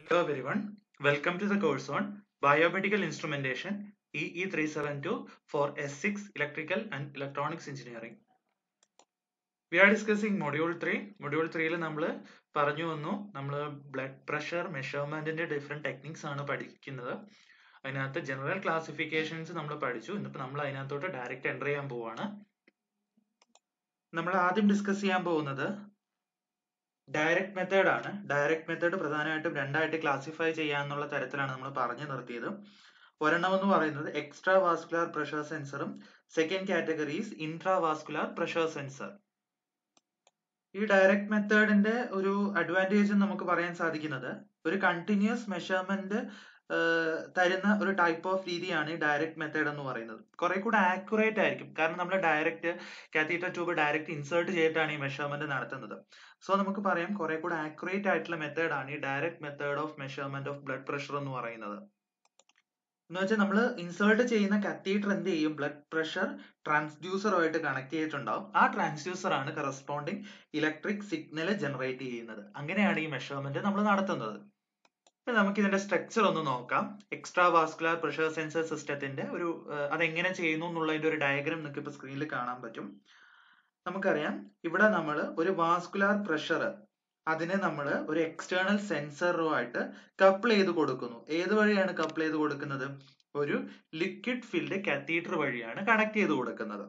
Hello everyone, welcome to the course on Biomedical Instrumentation EE372 for S6 Electrical and Electronics Engineering. We are discussing module 3. Module 3 ൽ നമ്മൾ പറഞ്ഞു വന്നു നമ്മൾ blood pressure മെഷർമെന്റിന്റെ different techniques ആണ് പഠിക്കുന്നത് അതിനകത്ത് ജനറൽ ക്ലാസിഫിക്കേഷൻസ് നമ്മൾ പഠിച്ചു ഇന്നിപ്പോ നമ്മൾ അതിനകത്തോട്ട് ഡയറക്റ്റ് എൻ്റർ ചെയ്യാൻ പോവാണ് നമ്മൾ ആദ്യം ഡിസ്കസ് ചെയ്യാൻ പോകുന്നത് ഡയറക്റ്റ് മെത്തേഡ് ആണ് ഡയറക്റ്റ് മെത്തേഡ് പ്രധാനമായിട്ടും രണ്ടായിട്ട് ക്ലാസിഫൈ ചെയ്യാന്നുള്ള തരത്തിലാണ് നമ്മൾ പറഞ്ഞു നിർത്തിയത് ഒരെണ്ണം എന്ന് പറയുന്നത് എക്സ്ട്രാ വാസ്കുലാർ പ്രഷർ സെൻസറും second categories intra vascular pressure sensor ഈ ഡയറക്റ്റ് മെത്തേഡിന്റെ ഒരു അഡ്വാൻറ്റേജ് നമുക്ക് പറയാൻ സാധിക്കുന്നത് ഒരു കണ്ടിന്യൂസ് മെഷർമെന്റ് തരുന്ന ഒരു ടൈപ്പ് ഓഫ് രീതിയാണ് ഈ ഡയറക്റ്റ് മെത്തേഡ് എന്ന് പറയുന്നത് കുറെ കൂടെ ആക്യുറേറ്റ് ആയിരിക്കും കാരണം നമ്മൾ direct catheter tube direct insert ചെയ്തിട്ടാണ് ഈ മെഷർമെന്റ് നടത്തുന്നത് സോ നമുക്ക് പറയാം കുറെ കൂടെ ആക്യുറേറ്റ് ആയിട്ടുള്ള മെത്തേഡാണ് ഈ direct method of measurement of blood pressure എന്ന് പറയുന്നത് എന്ന് വെച്ചാൽ നമ്മൾ ഇൻസേർട്ട് ചെയ്യുന്ന കത്തീറ്റർ എന്ത് ചെയ്യും ബ്ലഡ് പ്രഷർ ട്രാൻസ്ഡ്യൂസറുമായിട്ട് കണക്ട് ചെയ്തിട്ടുണ്ടാവും ആ ട്രാൻസ്ഡ്യൂസർ ആണ് കറസ്പോണ്ടിങ് ഇലക്ട്രിക് സിഗ്നൽ ജനറേറ്റ് ചെയ്യുന്നത് അങ്ങനെയാണ് ഈ മെഷർമെന്റ് നമ്മൾ നടത്തുന്നത് നമുക്ക് ഇതിന്റെ സ്ട്രക്ചർ ഒന്ന് നോക്കാം എക്സ്ട്രാ വാസ്കുലാർ പ്രഷർ സെൻസർ സിസ്റ്റത്തിന്റെ ഒരു അതെങ്ങനെ ചെയ്യുന്നു എന്നുള്ളതിന്റെ ഒരു ഡയഗ്രാം നിങ്ങൾക്ക് ഇപ്പൊ സ്ക്രീനിൽ കാണാൻ പറ്റും നമുക്കറിയാം ഇവിടെ നമ്മൾ ഒരു വാസ്കുലാർ പ്രഷർ അതിനെ നമ്മൾ ഒരു എക്സ്റ്റേണൽ സെൻസറുമായിട്ട് കപ്പിൾ ചെയ്ത് കൊടുക്കുന്നു ഏത് വഴിയാണ് കപ്പിൾ ചെയ്ത് കൊടുക്കുന്നത് ഒരു ലിക്വിഡ് ഫിൽഡ് കാത്തീറ്റർ വഴിയാണ് കണക്ട് ചെയ്ത് കൊടുക്കുന്നത്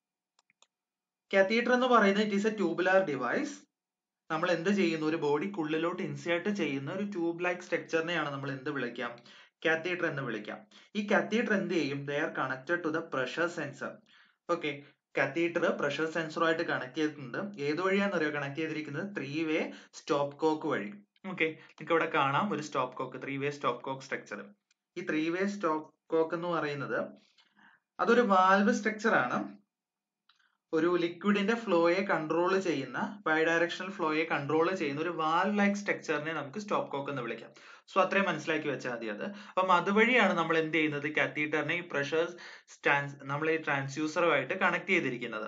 കാത്തീറ്റർ എന്ന് പറയുന്നത് it is a tubular device നമ്മൾ എന്ത് ചെയ്യുന്നു ഒരു ബോഡിക്കുള്ളിലോട്ട് ഇൻസേർട്ട് ചെയ്യുന്ന ഒരു ട്യൂബ് ലൈക്ക് സ്ട്രക്ചറിനെയാണ് നമ്മൾ എന്ത് വിളിക്കാം കാത്തീറ്റർ എന്ന് വിളിക്കാം ഈ കാത്തീറ്റർ എന്ത് ചെയ്യും they are connected to the pressure sensor okay catheter pressure സെൻസറുമായിട്ട് കണക്ട് ചെയ്തിട്ടുണ്ട് ഏത് വഴിയാണെന്ന് അറിയോ കണക്ട് ചെയ്തിരിക്കുന്നത് ത്രീ വേ സ്റ്റോപ്പ് കോക്ക് വഴി ഓക്കെ നിങ്ങൾക്ക് ഇവിടെ കാണാം ഒരു stopcock three way stopcock structure ഈ ത്രീ വേ സ്റ്റോപ്പ് കോക്ക് എന്ന് പറയുന്നത് അതൊരു വാൽവ് സ്ട്രക്ചർ ആണ് ഒരു ലിക്വിഡിന്റെ ഫ്ലോയെ കൺട്രോൾ ചെയ്യുന്ന ബൈഡയറക്ഷണൽ ഫ്ലോയെ കൺട്രോൾ ചെയ്യുന്ന ഒരു വാൽവ് ലൈക്ക് സ്ട്രക്ചറിനെ നമുക്ക് സ്റ്റോപ്പ് കോക്ക് എന്ന് വിളിക്കാം സോ അത്രയും മനസ്സിലാക്കി വെച്ചാൽ മതി അത് അപ്പം അതുവഴിയാണ് നമ്മൾ എന്ത് ചെയ്യുന്നത് കാത്തീറ്ററിനെ ഈ പ്രഷർ സ്റ്റാൻസ് നമ്മൾ ഈ ട്രാൻസ്യൂസറുമായിട്ട് കണക്ട് ചെയ്തിരിക്കുന്നത്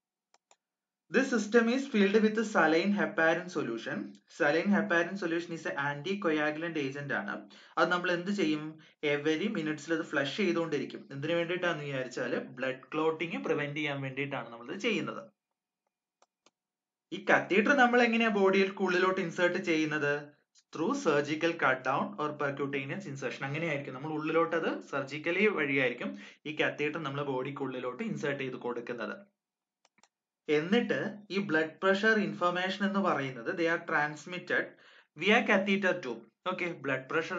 This system is filled with saline heparin solution. Saline heparin solution is an anticoagulant agent ആണ് അത് നമ്മൾ എന്ത് ചെയ്യും എവരി മിനിറ്റ്സിൽ അത് ഫ്ലഷ് ചെയ്തുകൊണ്ടിരിക്കും എന്തിനു വേണ്ടിയിട്ടാന്ന് വിചാരിച്ചാൽ ബ്ലഡ് ക്ലോട്ടിങ് പ്രിവെന്റ് ചെയ്യാൻ വേണ്ടിയിട്ടാണ് നമ്മൾ ഇത് ചെയ്യുന്നത് ഈ കത്തീറ്റർ നമ്മൾ എങ്ങനെയാ ബോഡിയിൽ ഉള്ളിലോട്ട് ഇൻസേർട്ട് ചെയ്യുന്നത് through surgical cut down or percutaneous insertion അങ്ങനെയായിരിക്കും നമ്മൾ ഉള്ളിലോട്ട് അത് സർജിക്കലി വഴിയായിരിക്കും ഈ കത്തീറ്റർ നമ്മൾ ബോഡിക്കുള്ളിലോട്ട് ഇൻസേർട്ട് ചെയ്ത് കൊടുക്കുന്നത് എന്നിട്ട് ഈ ബ്ലഡ് പ്രഷർ ഇൻഫർമേഷൻ എന്ന് പറയുന്നത് they are transmitted via catheter tube okay blood pressure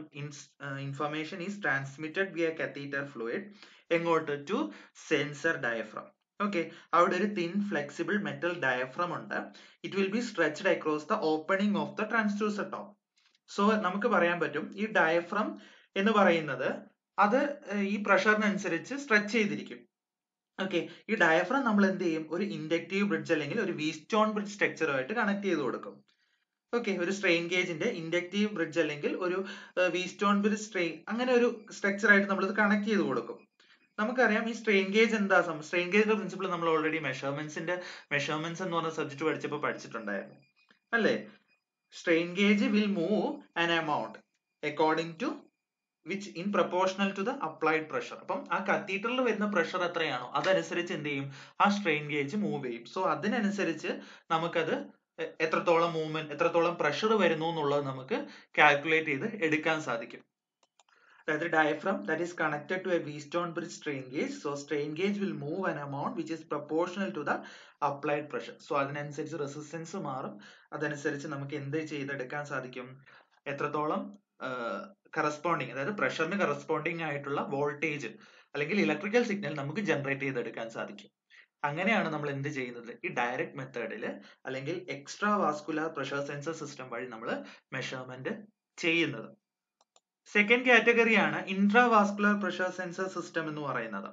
information is transmitted via catheter fluid എങ്ങോട്ട് ടു സെൻസർ ഡയഫ്രം ഓക്കെ അവിടെ ഒരു തിൻ ഫ്ലെക്സിബിൾ മെറ്റൽ ഡയഫ്രം ഉണ്ട് it will be stretched across the opening of the transducer top so നമുക്ക് പറയാൻ പറ്റും ഈ diaphragm എന്ന് പറയുന്നത് അത് ഈ പ്രഷറിനനുസരിച്ച് സ്ട്രെച്ച് ചെയ്തിരിക്കും ഓക്കെ ഈ ഡയഫ്രം നമ്മൾ എന്ത് ചെയ്യും ഒരു ഇൻഡക്റ്റീവ് ബ്രിഡ്ജ് അല്ലെങ്കിൽ ഒരു വീസ്റ്റോൺ ബ്രിഡ്ജ് സ്ട്രക്ചറുമായിട്ട് കണക്ട് ചെയ്ത് കൊടുക്കും ഓക്കെ ഒരു സ്ട്രെയിൻ ഗേജിന്റെ ഇൻഡക്റ്റീവ് ബ്രിഡ്ജ് അല്ലെങ്കിൽ ഒരു വീസ്റ്റോൺ ബ്രിഡ്ജ് സ്ട്രെയിൻ അങ്ങനെ ഒരു സ്ട്രക്ചർ ആയിട്ട് നമ്മൾ ഇത് കണക്ട് ചെയ്ത് കൊടുക്കും നമുക്കറിയാം ഈ സ്ട്രെയിൻ ഗേജ് എന്താ സ്ട്രെയിൻ ഗേജിന്റെ പ്രിൻസിപ്പിൾ നമ്മൾ ഓൾറെഡി മെഷർമെന്റ്സിന്റെ മെഷർമെന്റ്സ് എന്ന് പറഞ്ഞ സബ്ജക്ട് പഠിച്ചപ്പോൾ പഠിച്ചിട്ടുണ്ടായിരുന്നു അല്ലേ strain gauge will move an amount according to which in proportional to the applied pressure അപ്പം ആ കത്തീറ്ററിൽ വരുന്ന പ്രഷർ എത്രയാണോ അതനുസരിച്ച് എന്ത് ചെയ്യും ആ സ്ട്രെയിൻ ഗേജ് മൂവ് ചെയ്യും സോ അതിനനുസരിച്ച് നമുക്കത് എത്രത്തോളം മൂവ്മെന്റ് എത്രത്തോളം പ്രഷർ വരുന്നു എന്നുള്ളത് നമുക്ക് കാൽക്കുലേറ്റ് ചെയ്ത് എടുക്കാൻ സാധിക്കും അതായത് diaphragm that is connected to a Wheatstone bridge strain gauge so strain gauge will move an amount which is proportional to the applied pressure so അതിനനുസരിച്ച് റെസിസ്റ്റൻസ് മാറും അതനുസരിച്ച് നമുക്ക് എന്ത് ചെയ്തെടുക്കാൻ സാധിക്കും എത്രത്തോളം കറസ്പോണ്ടിങ് അതായത് പ്രഷറിന് കറസ്പോണ്ടിങ് ആയിട്ടുള്ള വോൾട്ടേജ് അല്ലെങ്കിൽ ഇലക്ട്രിക്കൽ സിഗ്നൽ നമുക്ക് ജനറേറ്റ് ചെയ്തെടുക്കാൻ സാധിക്കും അങ്ങനെയാണ് നമ്മൾ എന്ത് ചെയ്യുന്നത് ഈ ഡയറക്റ്റ് മെത്തേഡിൽ അല്ലെങ്കിൽ extra vascular pressure sensor system വഴി നമ്മൾ മെഷർമെന്റ് ചെയ്യുന്നത് സെക്കൻഡ് കാറ്റഗറിയാണ് ഇൻട്രാവാസ്കുലർ പ്രഷർ സെൻസർ സിസ്റ്റം എന്ന് പറയുന്നത്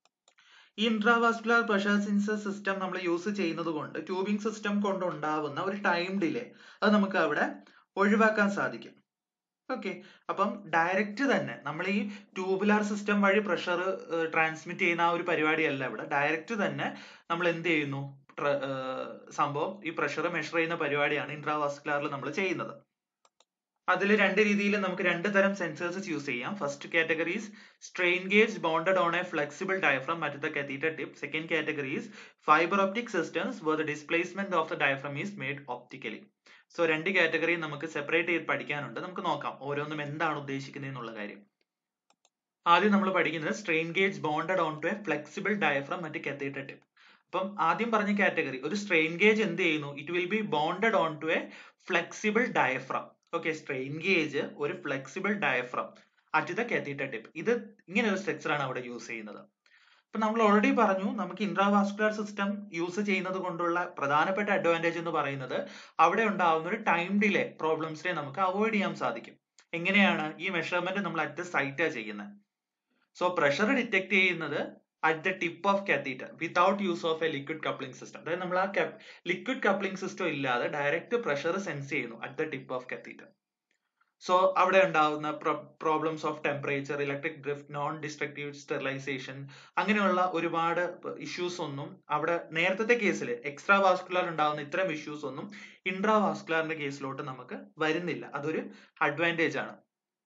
ഈ ഇൻട്രാവാസ്കുലർ പ്രഷർ സെൻസർ സിസ്റ്റം നമ്മൾ യൂസ് ചെയ്യുന്നത് കൊണ്ട് ട്യൂബിംഗ് സിസ്റ്റം കൊണ്ട് ഉണ്ടാവുന്ന ഒരു ടൈം ഡിലേ അത് നമുക്ക് അവിടെ ഒഴിവാക്കാൻ സാധിക്കും ഓക്കെ അപ്പം ഡയറക്റ്റ് തന്നെ നമ്മൾ ഈ ട്യൂബുലാർ സിസ്റ്റം വഴി പ്രഷർ ട്രാൻസ്മിറ്റ് ചെയ്യുന്ന ആ ഒരു പരിപാടിയല്ല ഇവിടെ ഡയറക്റ്റ് തന്നെ നമ്മൾ എന്ത് ചെയ്യുന്നു സംഭവം ഈ പ്രഷർ മെഷർ ചെയ്യുന്ന പരിപാടിയാണ് ഇൻട്രാവാസ്കുലാറിൽ നമ്മൾ ചെയ്യുന്നത് അതിൽ രണ്ട് രീതിയിൽ നമുക്ക് രണ്ട് തരം സെൻസേഴ്സ് യൂസ് ചെയ്യാം first categories strain gauge bonded on a flexible diaphragm at the catheter tip second categories fibre optic systems where the displacement of the diaphragm is made optically so രണ്ട് കാറ്റഗറി നമുക്ക് separate ചെയ്ത് പഠിക്കാനുണ്ട് നമുക്ക് നോക്കാം ഓരോന്നും എന്താണ് ഉദ്ദേശിക്കുന്നത് എന്നുള്ള കാര്യം ആദ്യം നമ്മൾ പഠിക്കുന്നത് strain gauge bonded on to a flexible diaphragm മറ്റ് കത്തീറ്റർ ടിപ്പ് അപ്പം ആദ്യം പറഞ്ഞ കാറ്റഗറി ഒരു സ്ട്രെയിൻ ഗേജ് എന്ത് ചെയ്യുന്നു it will be bonded on to a flexible diaphragm okay strain gauge ഒരു flexible diaphragm at the catheter tip ഇത് ഇങ്ങനെ ഒരു സ്ട്രക്ചർ ആണ് അവിടെ യൂസ് ചെയ്യുന്നത് അപ്പൊ നമ്മൾ ഓൾറെഡി പറഞ്ഞു നമുക്ക് ഇൻട്രാവാസ്കുലർ സിസ്റ്റം യൂസ് ചെയ്യുന്നത് കൊണ്ടുള്ള പ്രധാനപ്പെട്ട അഡ്വാൻറ്റേജ് എന്ന് പറയുന്നത് അവിടെ ഉണ്ടാവുന്ന ഒരു ടൈം ഡിലേ പ്രോബ്ലംസിനെ നമുക്ക് അവോയ്ഡ് ചെയ്യാൻ സാധിക്കും എങ്ങനെയാണ് ഈ മെഷർമെന്റ് നമ്മൾ അറ്റ് സൈറ്റാ ചെയ്യുന്നത് സോ പ്രഷർ ഡിറ്റക്ട് ചെയ്യുന്നത് at the tip of catheter without use of a liquid coupling system അതായത് നമ്മൾ ആ ലിക്വിഡ് കപ്ലിംഗ് സിസ്റ്റം ഇല്ലാതെ ഡയറക്റ്റ് പ്രഷർ സെൻസ് ചെയ്യുന്നു at the tip of catheter so അവിടെ ഉണ്ടാകുന്ന problems of temperature electric drift non destructive sterilization അങ്ങനെയുള്ള ഒരുപാട് issues ഒന്നും അവിടെ നേരത്തെ കേസിൽ എക്സ്ട്രാ വാസ്കുലർ ഉണ്ടാകുന്ന ഇത്തരം ഇഷ്യൂസ് ഒന്നും ഇൻട്രാ വാസ്കുലറിന്റെ കേസിലോട്ട് നമുക്ക് വരുന്നില്ല അതൊരു അഡ്വാൻറ്റേജ് ആണ്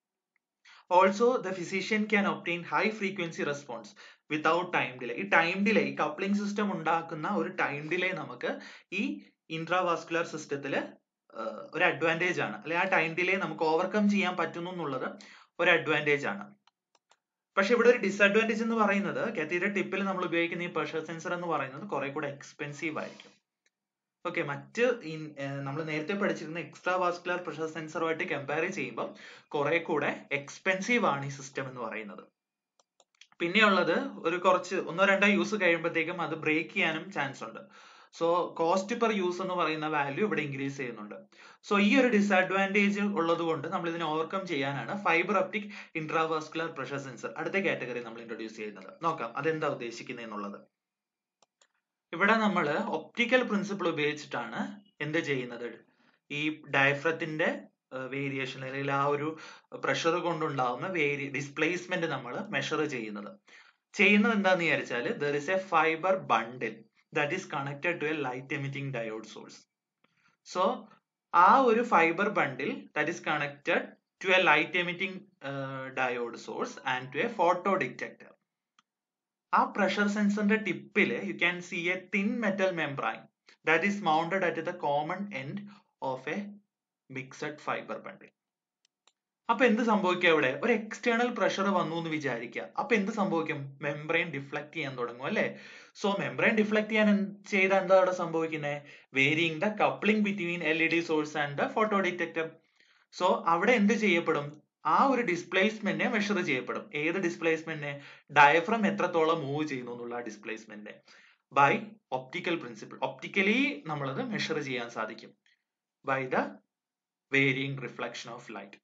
also the physician can obtain high frequency response without time delay ഈ ടൈം ഡിലേ ഈ കപ്ലിംഗ് സിസ്റ്റം ഉണ്ടാക്കുന്ന ഒരു ടൈം ഡിലേ നമുക്ക് ഈ ഇൻട്രാവാസ്കുലർ സിസ്റ്റത്തിൽ ഒരു അഡ്വാൻറ്റേജ് ആണ് അല്ലെ ആ ടൈം ഡിലേ നമുക്ക് ഓവർകം ചെയ്യാൻ പറ്റുന്നു എന്നുള്ളത് ഒരു അഡ്വാൻറ്റേജ് ആണ് പക്ഷെ ഇവിടെ ഒരു ഡിസഡ്വാൻറ്റേജ് എന്ന് പറയുന്നത് കത്തീഡ്രൽ ടിപ്പിൽ നമ്മൾ ഉപയോഗിക്കുന്ന ഈ പ്രഷർ സെൻസർ എന്ന് പറയുന്നത് കുറെ കൂടെ എക്സ്പെൻസീവ് ആയിരിക്കും ഓക്കെ മറ്റ് നമ്മൾ നേരത്തെ പഠിച്ചിരുന്ന എക്സ്ട്രാ വാസ്കുലർ പ്രഷർ സെൻസറുമായിട്ട് കമ്പയർ ചെയ്യുമ്പോൾ കുറെ കൂടെ എക്സ്പെൻസീവ് ആണ് ഈ സിസ്റ്റം എന്ന് പറയുന്നത് പിന്നെയുള്ളത് ഒരു കുറച്ച് ഒന്നോ രണ്ടോ യൂസ് കഴിയുമ്പോഴത്തേക്കും അത് ബ്രേക്ക് ചെയ്യാനും ചാൻസ് ഉണ്ട് സോ കോസ്റ്റ് പെർ യൂസ് എന്ന് പറയുന്ന വാല്യൂ ഇവിടെ ഇൻക്രീസ് ചെയ്യുന്നുണ്ട് സോ ഈ ഒരു ഡിസഡ്വാൻറ്റേജ് ഉള്ളത് കൊണ്ട് നമ്മൾ ഇതിനെ ഓവർകം ചെയ്യാനാണ് fibre optic intravascular pressure sensor അടുത്ത കാറ്റഗറി നമ്മൾ ഇൻട്രൊഡ്യൂസ് ചെയ്യുന്നത് നോക്കാം അതെന്താ ഉദ്ദേശിക്കുന്നത് എന്നുള്ളത് ഇവിടെ നമ്മൾ ഒപ്റ്റിക്കൽ പ്രിൻസിപ്പിൾ ഉപയോഗിച്ചിട്ടാണ് എന്ത് ചെയ്യുന്നത് ഈ ഡയഫ്രത്തിന്റെ വേരിയേഷൻ അല്ലെങ്കിൽ ആ ഒരു പ്രഷർ കൊണ്ടുണ്ടാവുന്ന വേരി ഡിസ്പ്ലേസ്മെന്റ് നമ്മൾ മെഷർ ചെയ്യുന്നത് ചെയ്യുന്നത് എന്താന്ന് വിചാരിച്ചാൽ there is a fibre bundle that is connected to a light emitting diode source so ആ ഒരു fibre bundle that is connected to a light emitting diode source and to a photo detector ആ pressure സെൻസറിന്റെ ടിപ്പിൽ you can see a thin metal membrane that is mounted at the common end of a mixed fibre ബണ്ടിൽ അപ്പൊ എന്ത് സംഭവിക്കുക ഇവിടെ ഒരു external pressure വന്നു എന്ന് വിചാരിക്കുക അപ്പൊ എന്ത് സംഭവിക്കും മെംബ്രെയിൻ ഡിഫ്ലക്ട് ചെയ്യാൻ തുടങ്ങും അല്ലെ സോ മെംബ്രെയിൻ ഡിഫ്ലക്ട് ചെയ്യാൻ ചെയ്ത എന്താ അവിടെ സംഭവിക്കുന്നത് varying the coupling between L E D source and the photo detector so അവിടെ എന്ത് ചെയ്യപ്പെടും ആ ഒരു ഡിസ്പ്ലേസ്മെന്റിനെ മെഷർ ചെയ്യപ്പെടും ഏത് ഡിസ്പ്ലേസ്മെന്റിനെ ഡയഫ്രം എത്രത്തോളം മൂവ് ചെയ്യുന്നു എന്നുള്ള ഡിസ്പ്ലേസ്മെന്റിനെ ബൈ ഒപ്റ്റിക്കൽ പ്രിൻസിപ്പിൾ ഒപ്റ്റിക്കലി നമ്മളത് മെഷർ ചെയ്യാൻ സാധിക്കും by the varying reflection of light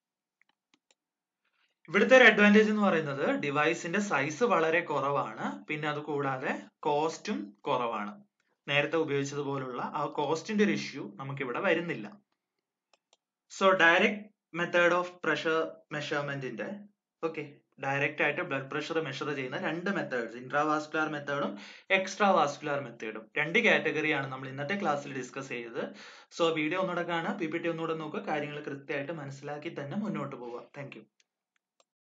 ഇവിടുത്തെ ഒരു അഡ്വാൻറ്റേജ് എന്ന് പറയുന്നത് ഡിവൈസിന്റെ സൈസ് വളരെ കുറവാണ് പിന്നെ അത് കൂടാതെ കോസ്റ്റും കുറവാണ് നേരത്തെ ഉപയോഗിച്ചതുപോലുള്ള ആ കോസ്റ്റിന്റെ ഒരു ഇഷ്യൂ നമുക്ക് ഇവിടെ വരുന്നില്ല so direct method of pressure മെഷർമെന്റിന്റെ ഓക്കെ ഡയറക്റ്റ് ആയിട്ട് ബ്ലഡ് പ്രഷർ മെഷർ ചെയ്യുന്ന രണ്ട് മെത്തേഡ്സ് ഇൻട്രാവാസ്കുലർ മെത്തേഡും എക്സ്ട്രാ വാസ്കുലർ മെത്തേഡും രണ്ട് കാറ്റഗറിയാണ് നമ്മൾ ഇന്നത്തെ ക്ലാസ്സിൽ ഡിസ്കസ് ചെയ്തത് സോ വീഡിയോ ഒന്നുകൂടെ കാണുക പി പി ടി ഒന്നുകൂടെ നോക്കുക കാര്യങ്ങൾ കൃത്യമായിട്ട് മനസ്സിലാക്കി തന്നെ മുന്നോട്ട് പോവുക താങ്ക്